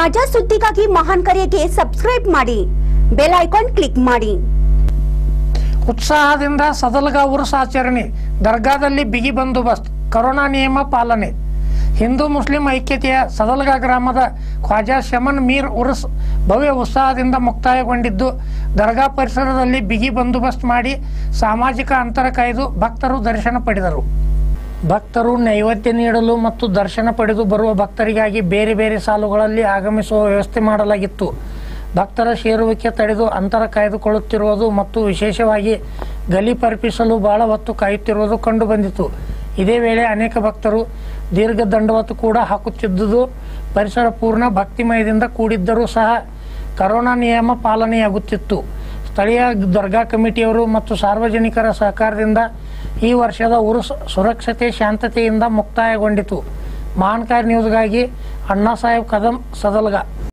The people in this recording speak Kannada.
ತಾಜಾ ಸುದ್ದಿಗಾಗಿ ಮಹಾನ್ ಕರೆಗೆ ಸಬ್ಸ್ಕ್ರೈಬ್ ಮಾಡಿ ಬೆಲ್ ಐಕಾನ್ ಕ್ಲಿಕ್ ಮಾಡಿ ಉತ್ಸಾಹದಿಂದ ಸದಲಗ ಉರುಸ್ ಆಚರಣೆ ದರ್ಗಾದಲ್ಲಿ ಬಿಗಿ ಬಂದೋಬಸ್ತ್ ಕರೋನಾ ನಿಯಮ ಪಾಲನೆ ಹಿಂದೂ ಮುಸ್ಲಿಂ ಐಕ್ಯತೆಯ ಸದಲಗ ಗ್ರಾಮದ ಖ್ವಾಜಾ ಶಮನ್ ಮೀರ್ ಉರುಸ್ ಭವ್ಯ ಉತ್ಸಾಹದಿಂದ ಮುಕ್ತಾಯಗೊಂಡಿದ್ದು ದರ್ಗಾ ಪರಿಸರದಲ್ಲಿ ಬಿಗಿ ಬಂದೋಬಸ್ತ್ ಮಾಡಿ ಸಾಮಾಜಿಕ ಅಂತರ ಕಾಯ್ದು ಭಕ್ತರು ದರ್ಶನ ಪಡೆದರು ಭಕ್ತರು ನೈವೇದ್ಯ ನೀಡಲು ಮತ್ತು ದರ್ಶನ ಪಡೆದು ಬರುವ ಭಕ್ತರಿಗಾಗಿ ಬೇರೆ ಬೇರೆ ಸಾಲುಗಳಲ್ಲಿ ಆಗಮಿಸುವ ವ್ಯವಸ್ಥೆ ಮಾಡಲಾಗಿತ್ತು ಭಕ್ತರ ಸೇರುವಿಕೆ ತಡೆದು ಅಂತರ ಕಾಯ್ದುಕೊಳ್ಳುತ್ತಿರುವುದು ಮತ್ತು ವಿಶೇಷವಾಗಿ ಗಲಿ ಪರ್ಪಿಸಲು ಬಹಳ ಹೊತ್ತು ಕಾಯುತ್ತಿರುವುದು ಕಂಡುಬಂದಿತು ಇದೇ ವೇಳೆ ಅನೇಕ ಭಕ್ತರು ದೀರ್ಘ ದಂಡವತ್ತು ಕೂಡ ಹಾಕುತ್ತಿದ್ದುದು ಪರಿಸರ ಪೂರ್ಣ ಭಕ್ತಿಮಯದಿಂದ ಕೂಡಿದ್ದರೂ ಸಹ ಕರೋನಾ ನಿಯಮ ಪಾಲನೆಯಾಗುತ್ತಿತ್ತು ಸ್ಥಳೀಯ ದರ್ಗಾ ಕಮಿಟಿಯವರು ಮತ್ತು ಸಾರ್ವಜನಿಕರ ಸಹಕಾರದಿಂದ ಈ ವರ್ಷದ ಉರುಸ್ ಸುರಕ್ಷತೆ ಶಾಂತತೆಯಿಂದ ಮುಕ್ತಾಯಗೊಂಡಿತು ಮಹಾನ್ಕಾರ್ ನ್ಯೂಸ್ಗಾಗಿ ಅಣ್ಣಾ ಸಾಹೇಬ್ ಕದಂ ಸದಲ್ಗ